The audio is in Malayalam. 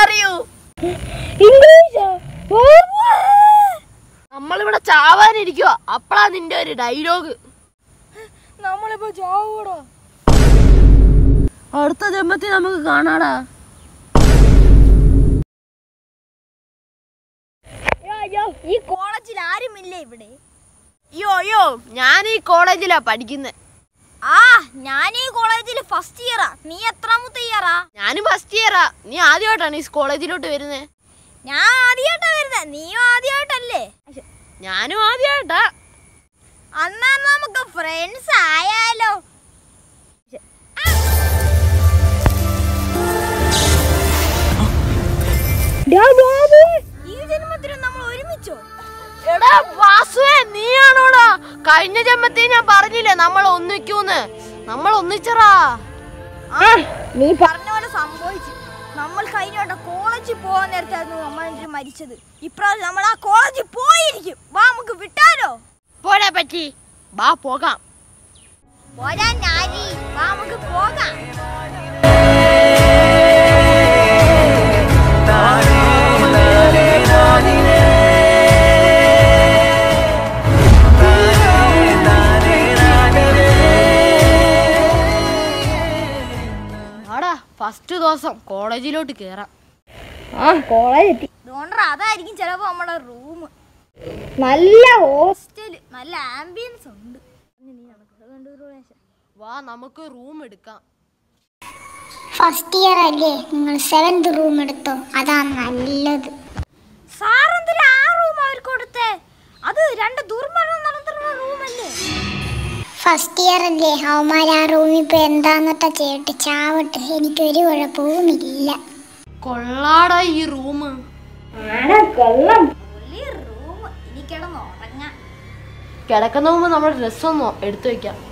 പറയൂ ഇംഗ്ലീഷോ നമ്മളിവിടെ ചാവാനിരിക്കുക അപ്പളാ നിന്റെ ഒരു ഡയലോഗ് നമ്മളിപ്പോ ചാവൂടാ അടുത്ത ജന്മത്തിൽ നമുക്ക് കാണാടാ അയ്യോ ഈ കോളേജിൽ ആരുമില്ല ഇവിടെ അയ്യോ അയ്യോ ഞാൻ ഈ കോളേജിലാ പഠിക്കുന്നത് ആ ഞാൻ ഈ കോളേജിൽ ഫസ്റ്റ് ഇയറാ നീ എത്രാമത്തെ ഇയറാ ഞാനും ഫസ്റ്റ് ഇയറാ നീ ആദ്യമായിട്ടാണ് ഈ കോളേജിലോട്ട് വരുന്നത് ഞാൻ ആദ്യമായിട്ടാ വരുന്നത് നീയും ആദ്യമായിട്ടല്ലേ ഞാനും ആദ്യമായിട്ടാ അന്നാ നമുക്ക് ഫ്രണ്ട്സ് ആയാലോ ഈ ജന്മത്തിലും നമ്മൾ ഒരുമിച്ചോ എടാ വാസുവേ നീയാണോടാ കഴിഞ്ഞ ജന്മത്തിൽ ഞാൻ പറഞ്ഞില്ലേ നമ്മൾ ഒന്നിക്കൂന്ന് നമ്മൾ ഒന്നിച്ചറാ ആ നീ പറഞ്ഞ പോലെ സംഭവിച്ചു നമ്മൾ കഴിഞ്ഞ വട്ടം കോളേജിൽ പോകാൻ നേരത്തായിരുന്നു നമ്മൾ എന്നിട്ട് മരിച്ചത് ഇപ്രാവശ്യം നമ്മൾ ആ കോളേജിൽ പോയിരിക്കും വാ നമുക്ക് വിട്ടാലോ പോരാ പറ്റി വാ പോകാം പോരാ നാരി വാ നമുക്ക് പോകാം ആടാ ഫസ്റ്റ് ദിവസം കോളേജിലോട്ട് കേറാം ആ കോളേജ് എത്തി അതുകൊണ്ടാ അതായിരിക്കും ചിലപ്പോ നമ്മുടെ റൂം നല്ല ഹോസ്റ്റൽ നല്ല ആംബിയൻസ് ഉണ്ട് നീ നടക്കുക കണ്ടു വാ നമുക്ക് റൂം എടുക്കാം ഫസ്റ്റ് ഇയർ അല്ലേ നിങ്ങൾ സെവൻത് റൂം എടുത്തോ അതാ നല്ലത് സാറെന്തിനാ ആ റൂം അവർക്ക് കൊടുത്തേ അത് രണ്ട് ദുർമരണം നടത്തുന്ന റൂമല്ലേ ഫസ്റ്റ് ഇയർ അല്ലേ അവന്മാർ ആ റൂമിൽ ഇപ്പോൾ എന്താന്നൊക്കെ ചെയ്യട്ടെ ചാവട്ടെ എനിക്കൊരു കുഴപ്പവുമില്ല കൊള്ളാടാ ഈ റൂം കൊള്ളം റൂം ഇനി കിടന്ന് ഉറങ്ങാം കിടക്കുന്ന മുമ്പ് നമ്മൾ ഡ്രസ്സൊന്നും എടുത്തു വെക്കാം